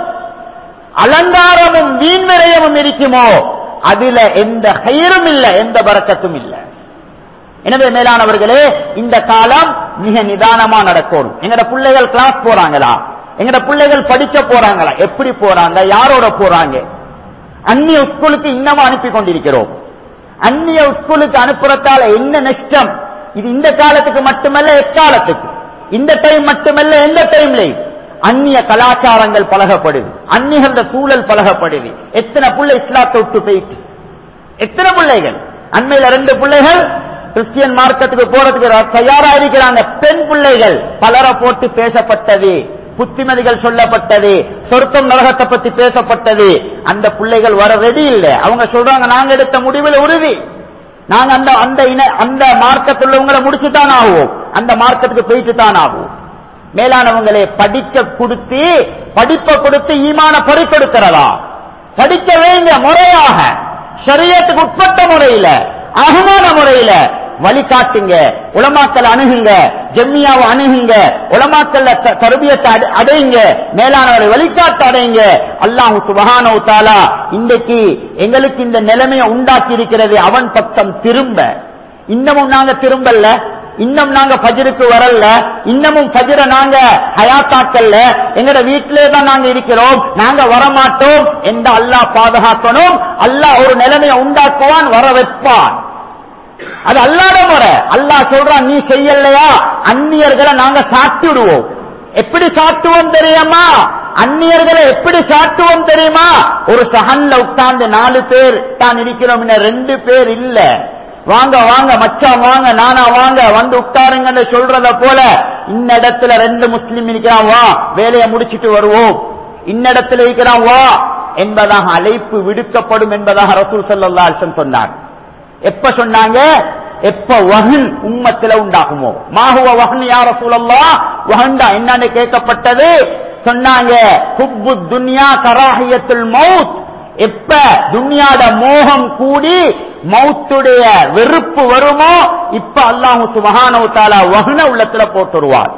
[SPEAKER 1] அலங்காரமும் வீண்விரயமும் இருக்குமோ அதுல எந்த கயிறும் இல்ல எந்த பறக்கத்தும் இல்ல எனவே மேலானவர்களே இந்த காலம் மிக நிதானமா நடக்கும் எங்கட பிள்ளைகள் கிளாஸ் போறாங்களா எங்கட பிள்ளைகள் படிக்க போறாங்களா எப்படி போறாங்க யாரோட போறாங்க அந்நிய ஸ்கூலுக்கு இன்னமும் அனுப்பி கொண்டிருக்கிறோம் அந்நிய ஸ்கூலுக்கு அனுப்புறதால என்ன நஷ்டம் இது இந்த காலத்துக்கு மட்டுமல்ல எக்காலத்துக்கு இந்த டைம் மட்டுமல்ல எந்த டைம்லையும் அந்நிய கலாச்சாரங்கள் பழகப்படுது அந்நியர்கள சூழல் பழகப்படுது எத்தனை புள்ளை இஸ்லாத்தை விட்டு போயிட்டு எத்தனை பிள்ளைகள் அண்மையில ரெண்டு பிள்ளைகள் கிறிஸ்டியன் மார்க்கத்துக்கு போறதுக்கு தயாரா இருக்கிறாங்க பெண் பிள்ளைகள் பலரை போட்டு பேசப்பட்டது புத்திமதிகள் சொல்லப்பட்டது சொர்க்கம் நரகத்தை பத்தி பேசப்பட்டது அந்த பிள்ளைகள் வர ரெடி இல்ல அவங்க சொல்றாங்க நாங்க எடுத்த முடிவில் உறுதி நாங்க அந்த அந்த இன அந்த மார்க்கத்தில் உள்ளவங்களை முடிச்சுதான் ஆகுவோம் அந்த மார்க்கத்துக்கு போயிட்டு தான் ஆகுவோம் மேலானவங்களே படிக்க கொடுத்து படிப்பை கொடுத்து ஈமான பறி கொடுக்கிறதா படிக்க வேண்டிய முறையாக சரியத்துக்கு உட்பட்ட முறையில அகமான முறையில வழிகாட்டுங்க உலமாக்கள் அணுகுங்க ஜெம்மியாவை அணுகுங்க உலமாக்கல்ல த- தர்பியத்தை அடை- அடையுங்க மேலானவரை வழிகாட்டு அடையுங்க அல்லாஹ் சுபஹானஹு தஆலா இன்றைக்கு எங்களுக்கு இந்த நிலைமையை உண்டாக்கி இருக்கிறது அவன் பக்கம் திரும்ப இன்னமும் நாங்க திரும்பல இன்னும் நாங்க ஃபஜ்ருக்கு வரல இன்னமும் ஃபஜ்ர நாங்க ஹயாத்தாக்கல்ல எங்கட வீட்டிலே தான் நாங்க இருக்கிறோம் நாங்க வரமாட்டோம் என்று அல்லாஹ் பாதுகாக்கணும் அல்லாஹ் ஒரு நிலைமையை உண்டாக்குவான் வர வைப்பான் அது அல்லாத முறை அல்லாஹ் சொல்றான் நீ செய்யலையா அந்நியர்களை நாங்க சாட்டி விடுவோம் எப்படி சாட்டுவோம் தெரியுமா அந்நியர்களை எப்படி சாட்டுவோம் தெரியுமா ஒரு சஹன்ல உட்கார்ந்து நாலு பேர் தான் இருக்கிறோம் இன்னும் ரெண்டு பேர் இல்ல வாங்க வாங்க மச்சான் வாங்க நானா வாங்க வந்து உட்காருங்கன்னு சொல்றத போல இன்னிடத்துல ரெண்டு முஸ்லிம் இருக்கிறான் வா வேலையை முடிச்சிட்டு வருவோம் இன்னிடத்துல இருக்கிறான் வா என்பதாக அழைப்பு விடுக்கப்படும் என்பதாக ரசூல் ஸல்லல்லாஹு அலைஹி வஸல்லம் சொன்னார் எப்ப சொன்னாங்க எப்ப வஹன் உம்மத்துல உண்டாகுமோ மாஹுவ வஹன் யா ரசூலல்லாஹ் வஹன்டா என்னன்னு கேட்கப்பட்டது சொன்னாங்க ஹுப்பு துன்யா கராஹியத்துல் மௌத் எப்ப துன்யாட மோகம் கூடி மௌத்துடைய வெறுப்பு வருமோ இப்ப அல்லாஹு சுபஹானஹு தஆலா வஹன உள்ளத்துல போட்டுருவார்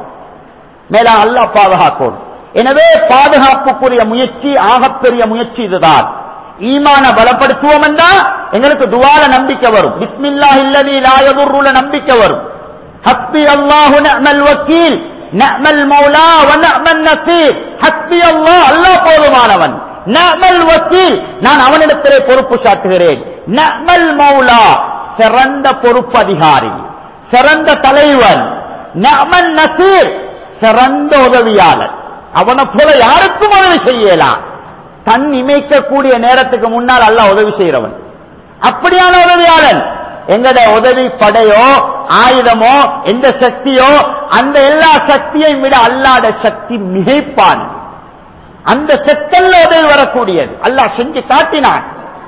[SPEAKER 1] மேலா அல்லாஹ் பாதுகாக்கும் எனவே பாதுகாப்புக்குரிய முயற்சி ஆகப்பெரிய முயற்சி இதுதான் ஈமான பலப்படுத்துவோம் என்றா எங்களுக்கு துவால நம்பிக்கை வரும் பிஸ்மில்லாஹ் இல்லதி லா யதுர்ருல நம்பிக்கை வரும் ஹஸ்பி அல்லாஹு நிஅமல் வக்கீல் நிஅமல் மௌலா வ நிஅமல் நசீர் ஹஸ்பி அல்லாஹ் அல்லாஹ் போதுமானவன் நிஅமல் வக்கீல் நான் அவனிடத்திலே பொறுப்பு சாட்டுகிறேன் நிஅமல் மௌலா சிறந்த பொறுப்பு அதிகாரி சிறந்த தலைவன் நிஅமல் நசீர் சிறந்த உதவியாளர் அவனை போல யாருக்கும் உதவி செய்யலாம் கண் இமைக்கக்கூடிய நேரத்துக்கு முன்னால் அல்லாஹ் உதவி செய்கிறவன் அப்படியான உதவியாளன் எங்கட உதவி படையோ ஆயுதமோ எந்த சக்தியோ அந்த எல்லா சக்தியையும் விட அல்லாத சக்தி மிகைப்பான் அந்த செத்தல்ல உதவி வரக்கூடியது அல்லாஹ் செஞ்சு காட்டினான்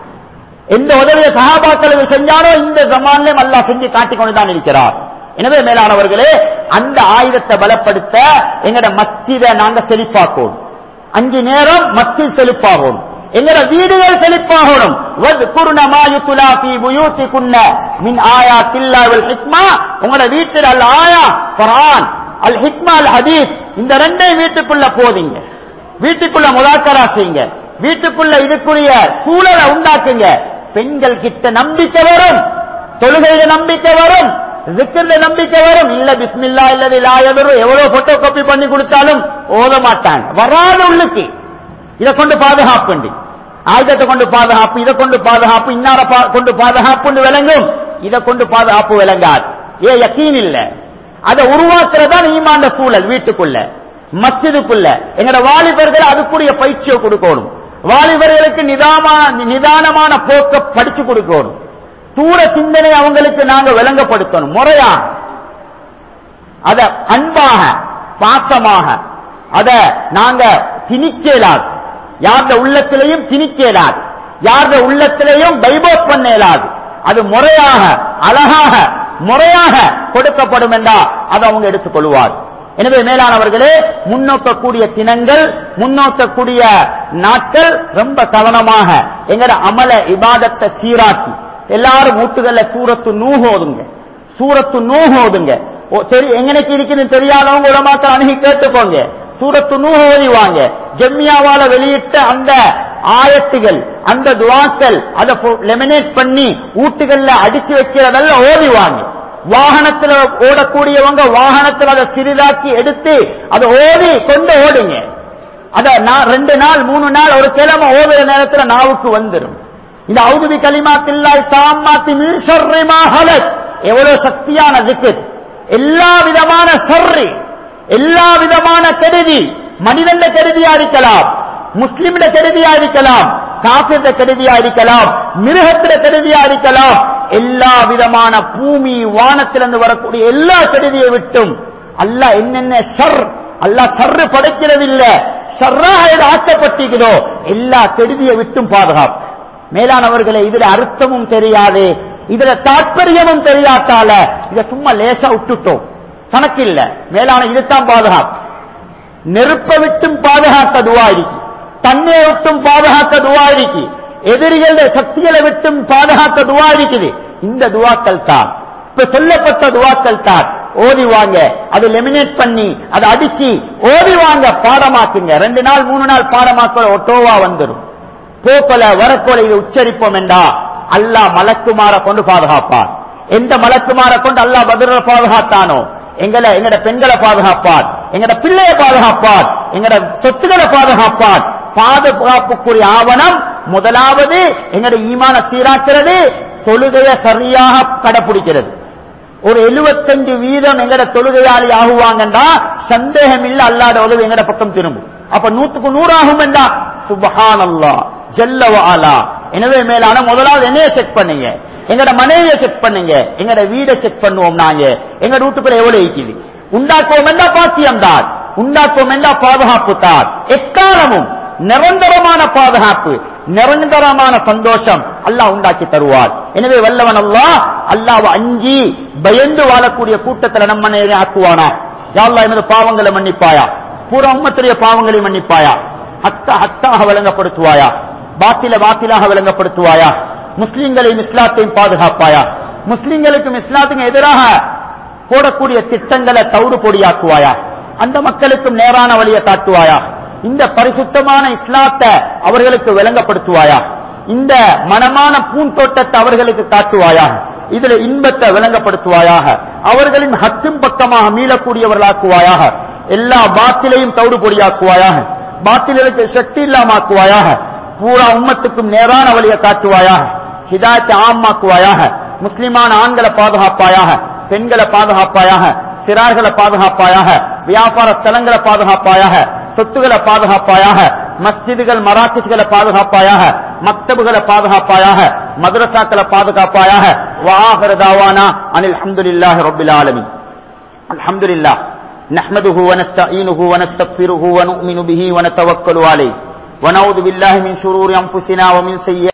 [SPEAKER 1] எந்த உதவியை சகாபாக்களுக்கு செஞ்சானோ இந்த ஜமான்லையும் அல்லாஹ் செஞ்சு காட்டிக் கொண்டுதான் இருக்கிறார் எனவே மேலானவர்களே அந்த ஆயுதத்தை பலப்படுத்த எங்கட மஸ்ஜிதை நாங்க செழிப்பாக்குவோம் அஞ்சு நேரம் மஸ்ஜித் செழிப்பாகும் எங்கட வீடுகள் செழிப்பாகணும் வத்குர்ன மா யுத்லா ஃபீ புயூத்திகுன்ன மின் ஆயாத்தில்லாஹி வல் ஹிக்மா உங்களோட வீட்டில் அல் ஆயா குர்ஆன் அல் ஹிக்மா அல் ஹதீஸ் இந்த ரெண்டையும் வீட்டுக்குள்ள போதிங்க வீட்டுக்குள்ள முதாக்கரா செய்யுங்க வீட்டுக்குள்ள இதுக்குரிய சூழலை உண்டாக்குங்க பெண்கள் கிட்ட நம்பிக்கை வரும் தொழுகையில நம்பிக்கை வரும் ஜிக்கர்ல நம்பிக்கை வரும் இல்ல பிஸ்மில்லா இல்லது லாயதரு எவ்வளவு போட்டோ காப்பி பண்ணி கொடுத்தாலும் ஓத மாட்டாங்க வராத உள்ளுக்கு இதை கொண்டு பாதுகாப்பு ஆயுதத்தை கொண்டு பாதுகாப்பு இதை கொண்டு பாதுகாப்பு இன்னார பா- கொண்டு பாதுகாப்புன்னு விளங்கும் இதை கொண்டு பாதுகாப்பு விளங்காது ஏ யக்கீன் இல்ல அதை உருவாக்குறதான் ஈமாண்ட சூழல் வீட்டுக்குள்ள மஸ்ஜிதுக்குள்ள எங்கட வாலிபர்கள் அதுக்குரிய பயிற்சியை கொடுக்கணும் வாலிபர்களுக்கு நிதாமா நிதானமான போக்க படிச்சு கொடுக்கணும் தூர சிந்தனை அவங்களுக்கு நாங்க விளங்கப்படுத்தணும் முறையா அத அன்பாக பாசமாக அத நாங்க திணிக்கலாது யார்த உள்ளத்திலையும் திணிக்கலாது யார்த உள்ளத்திலையும் டைபோட் பண்ண இயலாது அது முறையாக அழகாக முறையாக கொடுக்கப்படும் என்றா அதை அவங்க எடுத்துக் கொள்வார் எனவே மேலானவர்களே முன்னோக்கக்கூடிய தினங்கள் முன்னோக்கக்கூடிய நாட்கள் ரொம்ப கவனமாக எங்கட அமல இபாதத்தை சீராக்கி எல்லாரும் வீட்டுகள்ல சூரத்து நூஹ் ஓதுங்க சூரத்து நூஹ் ஓதுங்க ஓ, தெரி எங்கனைக்கு இருக்குன்னு தெரியாதவங்க உலமாக்கள் அணுகி கேட்டுக்கோங்க சூரத்து நூஹ் ஓதிவாங்க ஜெம்மியாவால வெளியிட்ட அந்த ஆயத்துகள் அந்த துவாக்கள் அதை லெமினேட் பண்ணி ஊட்டுகள்ல அடிச்சு வைக்கிறதல்ல ஓதிவாங்க வாகனத்துல ஓடக்கூடியவங்க வாகனத்துல அதை சிறிதாக்கி எடுத்து அதை ஓதி கொண்டு ஓடுங்க அத நான் ரெண்டு நாள் மூணு நாள் ஒரு கிழமை ஓதுற நேரத்துல நாவுக்கு வந்துடும் இந்த ஔதுபி கலிமாத்தில்லாய் தாமாத்தி மின் ஷர்ரி மா ஹலக் எவ்வளவு சக்தியான திக்ர் எல்லா விதமான சர்ரி எல்லா விதமான கெடுதி மனிதண்ட கெடுதியா இருக்கலாம் முஸ்லிமிட கெடுதியா இருக்கலாம் காபிர கெடுதியா இருக்கலாம் மிருகத்திட கெடுதியா இருக்கலாம் எல்லா விதமான பூமி வானத்திலிருந்து வரக்கூடிய எல்லா கெடுதியை விட்டும் அல்லாஹ் என்னென்ன சர் அல்லாஹ் சர்ரு படைக்கிறதில்லை சர்ராக எது ஆக்கப்பட்டிருக்கிறதோ எல்லா கெடுதியை விட்டும் பாதுகாப்பு மேலானவர்களே இதுல அர்த்தமும் தெரியாது இதுல தாற்பயமும் தெரியாதால இத சும்மா லேசா விட்டுட்டோம் கணக்கு இல்ல மேலான இதுதான் பாதுகாப்பு நெருப்பை விட்டும் பாதுகாக்க துவா இருக்கு தண்ணியை விட்டும் பாதுகாக்க துவா இருக்கு எதிரிகள சக்திகளை விட்டும் பாதுகாக்க துவா இருக்குது இந்த துவாக்கள் தான் இப்ப சொல்லப்பட்ட துவாக்கள் தான் ஓதி வாங்க அதை லெமினேட் பண்ணி அதை அடிச்சு ஓதி வாங்க பாடமாக்குங்க ரெண்டு நாள் மூணு நாள் பாடமாக்க ஒட்டோவா வந்துடும் போக்கல வரக்கோல இதை உச்சரிப்போம் என்றா அல்லாஹ் மலக்குமார கொண்டு பாதுகாப்பார் எந்த மலக்குமார கொண்டு அல்லாஹ் பதில பாதுகாத்தானோ எங்களை எங்கட பெண்களை பாதுகாப்பார் எங்கட பிள்ளைய பாதுகாப்பார் எங்கட சொத்துக்களை பாதுகாப்பார் பாதுகாப்புக்குரிய ஆவணம் முதலாவது எங்கட ஈமான சீராக்கிறது தொழுகைய சரியாக கடைபிடிக்கிறது ஒரு 75 வீதம் எங்கட தொழுகையாளி ஆகுவாங்கண்டா சந்தேகம் இல்ல அல்லாத உதவி எங்கட பக்கம் திரும்பும் அப்ப நூத்துக்கு நூறாகும் என்றா சுபஹான் அல்லா ஜல்லவ ஆலா எனவே மேலான முதலாவது என்னைய செக் பண்ணுங்க எங்கட மனைவியை செக் பண்ணுங்க எங்கட வீடை செக் பண்ணுவோம் நாங்க எங்க வீட்டுக்குள்ள எவ்வளவு இருக்குது உண்டாக்குவோம் என்றா பாக்கியம் தான் உண்டாக்குவோம் என்றா பாதுகாப்பு தான் எக்காலமும் நிரந்தரமான பாதுகாப்பு நிரந்தரமான சந்தோஷம் அல்லாஹ் உண்டாக்கி தருவார் எனவே வல்லவன் அல்லாஹ் அல்லாஹ் அஞ்சி பயந்து வாழக்கூடிய கூட்டத்தில் நம்ம ஆக்குவானா யாழ்லா எனது பாவங்களை மன்னிப்பாயா பூரா உம்மத்துடைய பாவங்களை மன்னிப்பாயா ஹத்தா ஹத்தாக விளங்கப்படுத்துவாயா பாத்தில பாத்திலாக விளங்கப்படுத்துவாயா முஸ்லிம்களையும் இஸ்லாத்தையும் பாதுகாப்பாயா முஸ்லிம்களுக்கும் இஸ்லாத்துக்கும் எதிராக போடக்கூடிய திட்டங்களை தௌடு பொடியாக்குவாயா அந்த மக்களுக்கும் நேரான வழியை காட்டுவாயா இந்த பரிசுத்தமான இஸ்லாத்தை அவர்களுக்கு விளங்கப்படுத்துவாயா இந்த மனமான பூந்தோட்டத்தை அவர்களுக்கு காட்டுவாயாக இதுல இன்பத்தை விளங்கப்படுத்துவாயாக அவர்களின் ஹத்தின் பக்கமாக மீளக்கூடியவர்களாக்குவாயாக எல்லா பாத்திலையும் தௌடு பொடியாக்குவாயாக பாத்திலுக்கு சக்தி இல்லாமாக்குவாயாக பூரா உம்மத்துக்கும் நேரான வழியை காட்டுவாயாக ஹிதாயத்தை ஆமாக்குவாயாக முஸ்லிமான ஆண்களை பாதுகாப்பாயாக பெண்களை பாதுகாப்பாயாக சிறார்களை பாதுகாப்பாயாக வியாபார ஸ்தலங்களை பாதுகாப்பாயாக சொத்துக்களை பாதுகாப்பாயாக மஸ்ஜிதுகள் மராக்கிஸ்களை பாதுகாப்பாயாக மக்தபுகளை பாதுகாப்பாயாக மதுரசாக்களை பாதுகாப்பாயாக வாஹர தாவானா அனில் அஹமதுல்லாஹி ரபில் ஆலமின் அல்ஹம்துலில்லாஹ் نحمده ونستعينه ونستغفره ونؤمن به ونتوكل عليه ونعوذ بالله من شرور انفسنا ومن سيئات